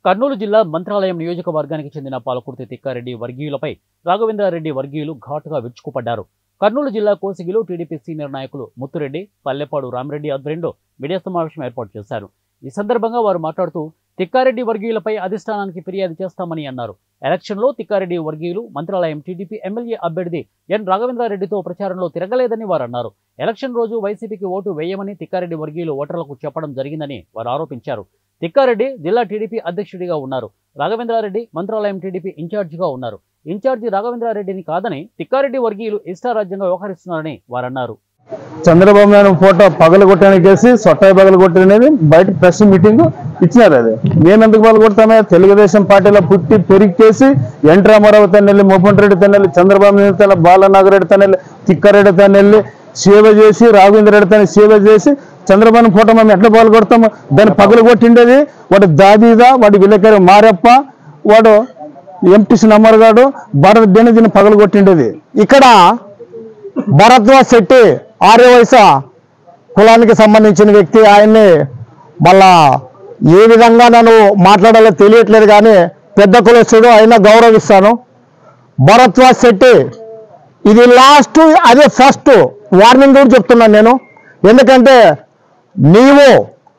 కర్నూలు జిల్లా మంత్రాలయం నియోజకవర్గానికి చెందిన పాలకుర్తి తిక్కారెడ్డి వర్గీయులపై రాఘవేంద్రారెడ్డి వర్గీయులు ఘాటుగా విరుచుకుపడ్డారు కర్నూలు జిల్లా కోసిగిలో టీడీపీ సీనియర్ నాయకులు ముత్తురెడ్డి పల్లెపాడు రామరెడ్డి ఆధ్వర్యంలో మీడియా సమావేశం ఏర్పాటు చేశారు ఈ సందర్భంగా వారు మాట్లాడుతూ తిక్కారెడ్డి వర్గీయులపై అధిష్టానానికి ఫిర్యాదు చేస్తామని అన్నారు ఎలక్షన్లో తిక్కారెడ్డి వర్గీయులు మంత్రాలయం టీడీపీ ఎమ్మెల్యే అభ్యర్థి ఎన్ రాఘవేంద్రారెడ్డితో ప్రచారంలో తిరగలేదని వారు అన్నారు ఎలక్షన్ రోజు వైసీపీకి ఓటు వేయమని తిక్కారెడ్డి వర్గీయులు ఓటర్లకు చెప్పడం జరిగిందని వారు ఆరోపించారు తిక్కారెడ్డి జిల్లా టీడీపీ అధ్యక్షుడిగా ఉన్నారు రాఘవేంద్రారెడ్డి మంత్రాలయం టీడీపీ ఇన్ఛార్జిగా ఉన్నారు ఇన్ఛార్జి రాఘవేంద్రారెడ్డిని కాదని తిక్కారెడ్డి వర్గీయులు ఇష్టారాజ్యంగా వ్యవహరిస్తున్నారని వారన్నారు చంద్రబాబు నాయుడు ఫోటో పగలు కొట్టడానికేసి సొట్టాయి పగలు కొట్టనేది బయట ప్రెస్ మీటింగ్ ఇచ్చినారు అది నేను ఎందుకు పగలు కొడతాను తెలుగుదేశం పార్టీలో పుట్టి పెరిగేసి ఎన్ రామారావు తనెళ్ళి మోపన్ రెడ్డి తనెళ్ళి చంద్రబాబు నాయుడు తన బాలనాగరెడ్డి తనెళ్ళి తిక్కారెడ్డి తనెళ్ళి సేవ చేసి రాఘవేంద్ర రెడ్డి తన సేవ చేసి చంద్రబాబు ఫోటో మేము ఎట్లా పగలు కొడతాము దాన్ని పగలు కొట్టిండేది వాడు దాదీదా వాడి విలేకరి మారెప్ప వాడు ఎంటీసీ నమ్మరుగాడు భారత దేని దీన్ని పగలు కొట్టిండేది ఇక్కడ భరద్వాజ్ శెట్టి ఆర్య వయస కులానికి సంబంధించిన వ్యక్తి ఆయన్ని మళ్ళా ఏ విధంగా నన్ను మాట్లాడాలో తెలియట్లేదు కానీ పెద్ద కులస్తుడు అయినా గౌరవిస్తాను భరద్వాజ్ శెట్టి ఇది లాస్ట్ అదే ఫస్ట్ వార్నింగ్ కూడా చెప్తున్నాను నేను ఎందుకంటే నీవు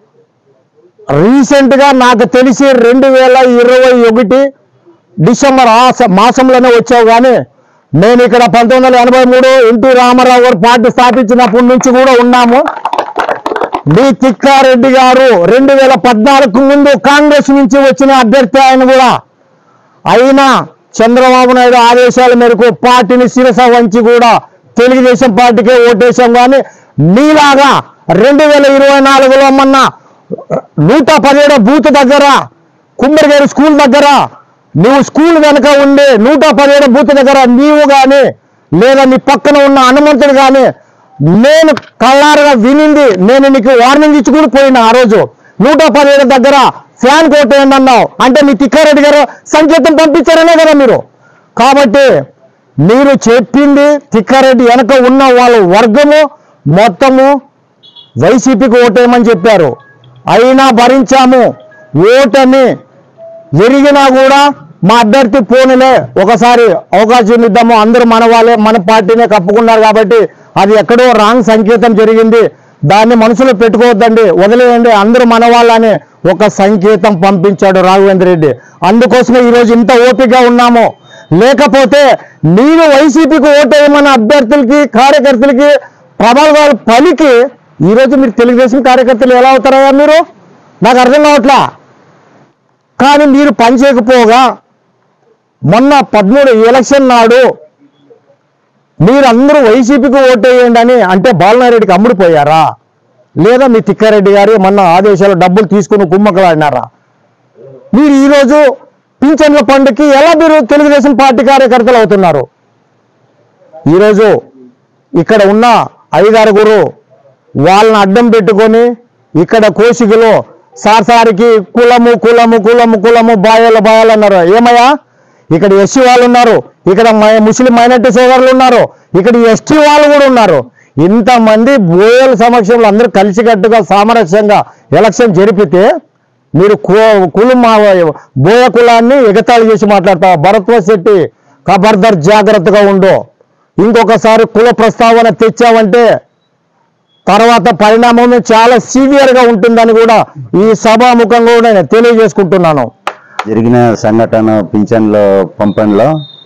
రీసెంట్గా నాకు తెలిసి రెండు వేల ఇరవై ఒకటి డిసెంబర్ ఆ స- మాసంలోనే వచ్చావు కానీ నేను ఇక్కడ పంతొమ్మిది వందల ఎనభై మూడు ఎన్టీ రామారావు గారు పార్టీ స్థాపించినప్పటి నుంచి కూడా ఉన్నాము మీ తిక్కారెడ్డి గారు రెండు వేల పద్నాలుగు ముందు కాంగ్రెస్ నుంచి వచ్చిన అభ్యర్థి ఆయన కూడా అయినా చంద్రబాబు నాయుడు ఆదేశాల మేరకు పార్టీని శిరస వంచి కూడా తెలుగుదేశం పార్టీకే ఓటేశాం కానీ మీలాగా రెండు వేల ఇరవై నాలుగులో మొన్న నూట పదిహేడు బూత్ దగ్గర కుమ్మరిగారి స్కూల్ దగ్గర నువ్వు స్కూల్ వెనక ఉండి నూట పదిహేడు బూత్ దగ్గర నీవు కానీ లేదా నీ పక్కన ఉన్న హనుమంతుడు కానీ నేను కళ్ళారుగా వినింది నేను నీకు వార్నింగ్ ఇచ్చి కూడా పోయినా ఆ రోజు నూట పదిహేడు దగ్గర ఫ్యాన్ కొట్టేయండి అన్నావు అంటే మీ తిక్కారెడ్డి గారు సంకేతం పంపించారనే కదా మీరు కాబట్టి మీరు చెప్పింది తిక్కారెడ్డి వెనక ఉన్న వాళ్ళ వర్గము మొత్తము వైసీపీకి ఓటేయమని చెప్పారు అయినా భరించాము ఓటమి ఎరిగినా కూడా మా అభ్యర్థి పోనులే ఒకసారి అవకాశం ఇద్దాము అందరూ మన వాళ్ళే మన పార్టీనే కప్పుకున్నారు కాబట్టి అది ఎక్కడో రాంగ్ సంకేతం జరిగింది దాన్ని మనసులో పెట్టుకోవద్దండి వదిలేయండి అందరూ మన వాళ్ళని ఒక సంకేతం పంపించాడు రాఘవేంద్ర రెడ్డి అందుకోసమే ఈరోజు ఇంత ఓపికగా ఉన్నాము లేకపోతే నేను వైసీపీకి ఓటేయమన్న అభ్యర్థులకి కార్యకర్తలకి ప్రబలాలు పలికి ఈరోజు మీరు తెలుగుదేశం కార్యకర్తలు ఎలా అవుతారా మీరు నాకు అర్థం కావట్లా కానీ మీరు పని చేయకపోగా మొన్న పదమూడు ఎలక్షన్ నాడు మీరందరూ వైసీపీకి ఓటేయండి అని అంటే బాలనారెడ్డికి అమ్ముడిపోయారా లేదా మీ తిక్కారెడ్డి గారి మొన్న ఆదేశాలు డబ్బులు తీసుకుని కుమ్మకలాడినారా మీరు ఈరోజు పింఛన్ల పండుగకి ఎలా మీరు తెలుగుదేశం పార్టీ కార్యకర్తలు అవుతున్నారు ఈరోజు ఇక్కడ ఉన్న ఐదారుగురు వాళ్ళని అడ్డం పెట్టుకొని ఇక్కడ కోసికలో సార్సారికి కులము కులము కులము కులము బాయాలు బాయాలు అన్నారు ఏమయ్యా ఇక్కడ ఎస్సీ వాళ్ళు ఉన్నారు ఇక్కడ మై- ముస్లిం మైనార్టీ సోదరులు ఉన్నారు ఇక్కడ ఎస్టీ వాళ్ళు కూడా ఉన్నారు ఇంతమంది బోయల సమక్షంలో అందరూ కలిసికట్టుగా సామరస్యంగా ఎలక్షన్ జరిపితే మీరు కు- కులం మా- బోయ కులాన్ని ఎగతాళి చేసి మాట్లాడతావు భరత్వ శెట్టి ఖబర్దార్ జాగ్రత్తగా ఉండు ఇంకొకసారి కుల ప్రస్తావన తెచ్చావంటే తర్వాత పరిణామం చాలా సివియర్ గా ఉంటుందని కూడా ఈ సభాముఖంగా కూడా నేను తెలియజేసుకుంటున్నాను జరిగిన సంఘటన పింఛన్ల పంపంలో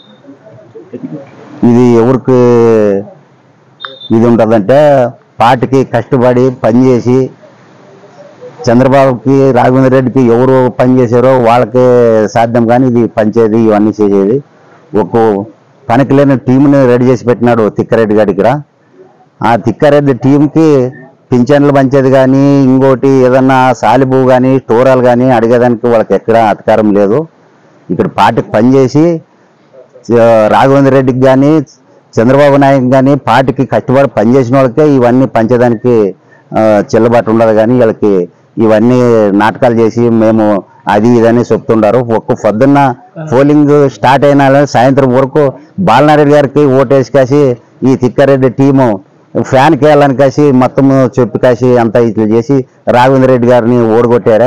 ఇది ఎవరికి ఇది ఉంటుందంటే పార్టీకి కష్టపడి పనిచేసి చంద్రబాబుకి రాఘవేంద్ర రెడ్డికి ఎవరు పని చేశారో వాళ్ళకే సాధ్యం కానీ ఇది పంచేది ఇవన్నీ చేసేది ఒక పనికి లేని టీంని రెడీ చేసి పెట్టినాడు తిక్కారెడ్డి గారి దగ్గర ఆ తిక్కారెడ్డి టీంకి పింఛన్లు పంచేది కానీ ఇంకోటి ఏదన్నా సాలిబు కానీ టోరాలు కానీ అడిగేదానికి వాళ్ళకి ఎక్కడ అధికారం లేదు ఇక్కడ పార్టీకి పనిచేసి చ- రాఘవేంద్ర రెడ్డికి కానీ చంద్రబాబు నాయుడు కానీ పార్టీకి కష్టపడి పనిచేసిన వాళ్ళకే ఇవన్నీ పంచేదానికి ఆ, చెల్లుబాటు ఉండదు కానీ వీళ్ళకి ఇవన్నీ నాటకాలు చేసి మేము అది ఇదని చెప్తుండారు ఒక్క పొద్దున్న పోలింగ్ స్టార్ట్ అయిన సాయంత్రం వరకు బాలనారెడ్డి గారికి ఓటేసి కాసి ఈ తిక్కారెడ్డి టీము ఫ్యాన్కి వెళ్ళాలని కాసి మొత్తం చెప్పి కాసి అంతా ఇట్లా చేసి రాఘవేంద్ర రెడ్డి గారిని ఓడగొట్టారా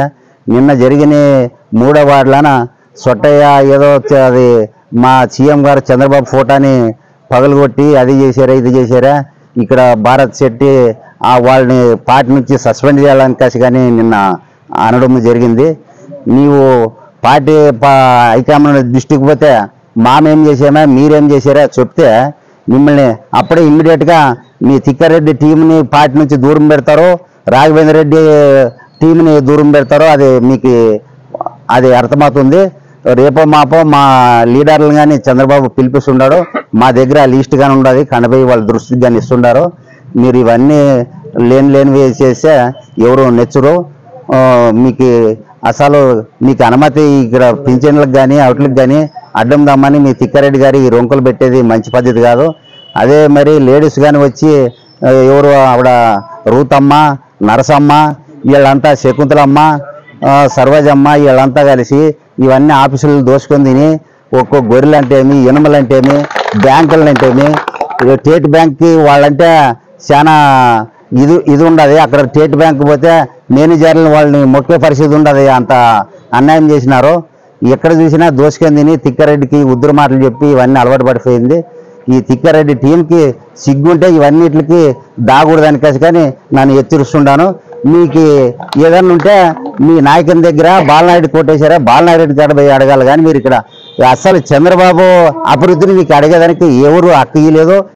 నిన్న జరిగిన మూడో వార్డులన సొట్టయ్య ఏదో చ- అది మా సీఎం గారు చంద్రబాబు ఫోటోని పగలగొట్టి అది చేశారా ఇది చేశారా ఇక్కడ భారత్ శెట్టి ఆ వాళ్ళని పార్టీ నుంచి సస్పెండ్ చేయాలని కాసి కానీ నిన్న అనడం జరిగింది నీవు పార్టీ పా- హైకమాండ్ దృష్టికి పోతే మామేం చేసామా మీరేం చేశారా చెప్తే మిమ్మల్ని అప్పుడే ఇమ్మీడియట్గా మీ తిక్కారెడ్డి టీంని పార్టీ నుంచి దూరం పెడతారో రాఘవేంద్ర రెడ్డి టీంని దూరం పెడతారో అది మీకు అది అర్థమవుతుంది రేపో మాపో మా లీడర్లు కానీ చంద్రబాబు పిలిపిస్తున్నాడు మా దగ్గర లిస్ట్ కానీ ఉండదు కనబోయి వాళ్ళ దృష్టికి కానీ ఇస్తున్నారు మీరు ఇవన్నీ లేని లేనివి చేస్తే ఎవరు నెచ్చరు ఆ, మీకు అసలు మీకు అనుమతి ఇక్కడ పింఛన్లకు కానీ అవుట్లకు కానీ అడ్డం దమ్మని మీ తిక్కారెడ్డి గారి ఈ రొంకలు పెట్టేది మంచి పద్ధతి కాదు అదే మరి లేడీస్ కానీ వచ్చి ఆ, ఎవరు ఆవిడ రూతమ్మ నరసమ్మ వీళ్ళంతా శకుంతలమ్మ ఆ, సర్వజమ్మ వీళ్ళంతా కలిసి ఇవన్నీ ఆఫీసులు దోసుకొని తిని ఒక్కో గొర్రెలు అంటే ఏమి ఎనుమలు అంటే ఏమి బ్యాంకులు అంటే ఏమి ఇక స్టేట్ బ్యాంక్కి వాళ్ళంటే చాలా ఇది ఇది ఉండదు అక్కడ స్టేట్ బ్యాంక్ పోతే మేనేజర్లు వాళ్ళని మొక్కే పరిస్థితి ఉండదు అంత అన్యాయం చేసినారు ఎక్కడ చూసినా దోసుకొని తిని తిక్కారెడ్డికి ఉద్దురు మాటలు చెప్పి ఇవన్నీ అలవాటు పడిపోయింది ఈ తిక్కారెడ్డి టీంకి సిగ్గుంటే ఇవన్నిటికి దాగూడదని కలిసి కానీ నన్ను హెచ్చరిస్తుంటాను మీకు ఏదన్నా ఉంటే మీ నాయకుని దగ్గర బాలనాయుడు కొట్టేశారా బాలనాయుడు కాడ పోయి అడగాలి కానీ మీరు ఇక్కడ అసలు చంద్రబాబు అభివృద్ధిని మీకు అడిగేదానికి ఎవరు హక్కు ఇవ్వలేదు